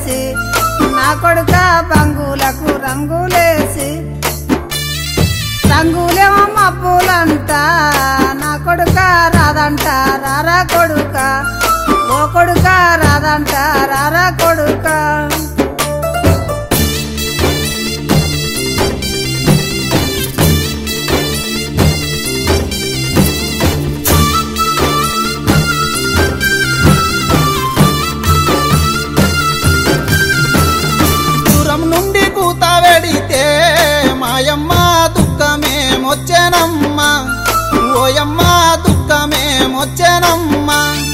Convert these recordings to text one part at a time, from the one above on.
రంగులేసి నా కొడుక బంగులకు రంగులేసి రంగులేమో మబ్బులంట నా కొడుక రాదంట రారా కొడుక ఓ కొడుక రాదంట రారా కొడుక దూరం నుండి కూత వెడితే మాయమ్మ దుఃఖమే మొచ్చెనమ్మ ఓయమ్మ దుఃఖమే మొచ్చెనమ్మ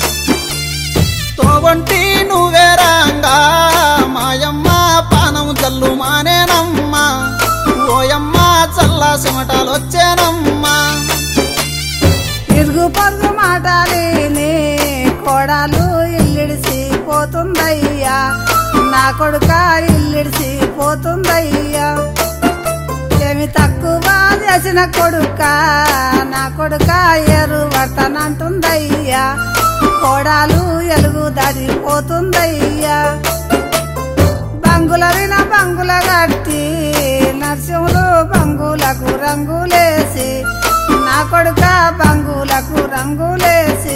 తోగొంటి నువ్వే రాంగా మాయమ్మ పానం జల్లు మానేనమ్మ ఓయమ్మ చల్ల సిమటలొచ్చెనమ్మ ఇరుగు పొరుగు మాటలేని కోడలు ఇల్లిడిసి పోతుందయ్యా నా కొడుక ఇల్లిడిసి పోతుందయ్యా ఏమి తక్కువ చేసిన కొడుక నా కొడుక ఎరు పడతానంటుందయ్యా కోడాలు ఎలుగు దాడిపోతుందయ్యా బంగుల విన బంగుల గట్టి నరసింహులు బంగులకు రంగులేసి నా కొడుక బంగులకు రంగులేసి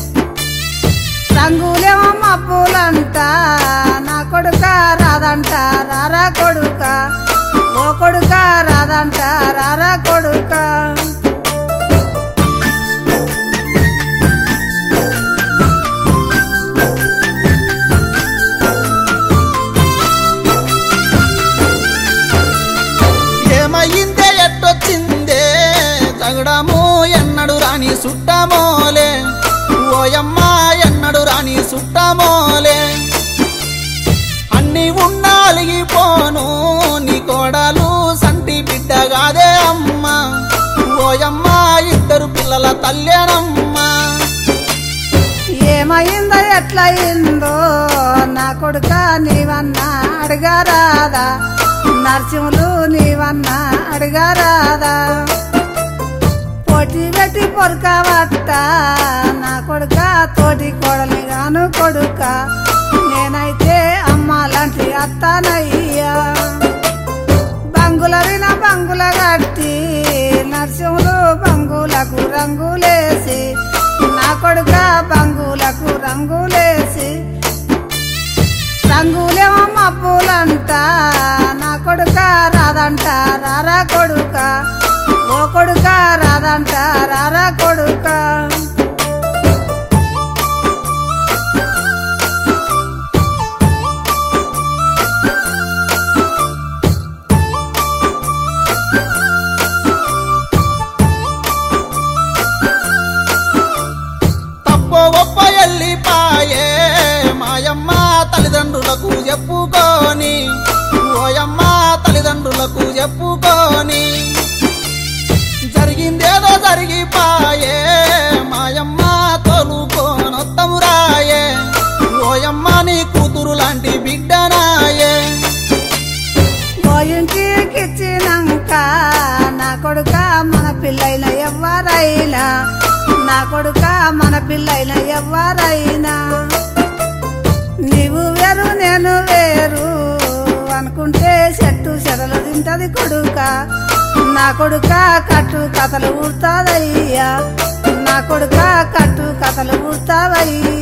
రంగులేమో మబ్బులంట నా కొడుక రాదంట రారా కొడుక ఓ కొడుక రాదంట రారా కొడుక ఏమయ్యిందే ఎట్టొచ్చిందే తగడము ఎన్నడు రాని సుట్టమోలే ఓయమ్మ ఎన్నడు రాని సుట్టమోలే అన్ని ఉన్నా అలిగిపోను నీ కోడలు సంటి బిడ్డగాదే అమ్మ ఓయమ్మ ఇద్దరు పిల్లల తల్లేనమ్మా ఏమైందో ఎట్లయిందో నా కొడుక నీవన్నా అడగారాదా నరసింహులు నీవన్నా అడగారాదా పోటీ పెట్టి పొరకవట్ట నా కొడుక తోటి కోడలి గాను కొడుక నేనైతే అమ్మ లాంటి అత్తానయ్యా బంగుల విన బంగుల గట్టి నరసింహులు బంగులకు రంగులేసి నా కొడుక బంగులకు రంగులేసి రంగులేమో మబ్బులంట నా కొడుక రాదంట రారా కొడుక ఓ కొడుక రాదంట రారా కొడుక తప్పో గొప్ప ఎల్లిపాయే మాయమ్మ తల్లిదండ్రులకు చెప్పుకొని ఓయమ్మ తల్లిదండ్రులకు చెప్పుకొని జరిగిందేదో జరిగిపాయే మాయమ్మ తోలుకోనొత్తమురాయే ఓయమ్మ నీ కూతురు లాంటి బిడ్డనాయే పోయింటికిచ్చినాక నా కొడుక మన పిల్లైన ఎవ్వరైనా నా కొడుక మన పిల్లైన ఎవ్వరైనా నీవు వేరు నేను వేరు అనుకుంటే చెట్టు చెరలు తింటది కొడుక నా కొడుక కట్టు కథలు ఊరుతాదయ్యా నా కొడుక కట్టు కథలు ఊరుతావయ్యా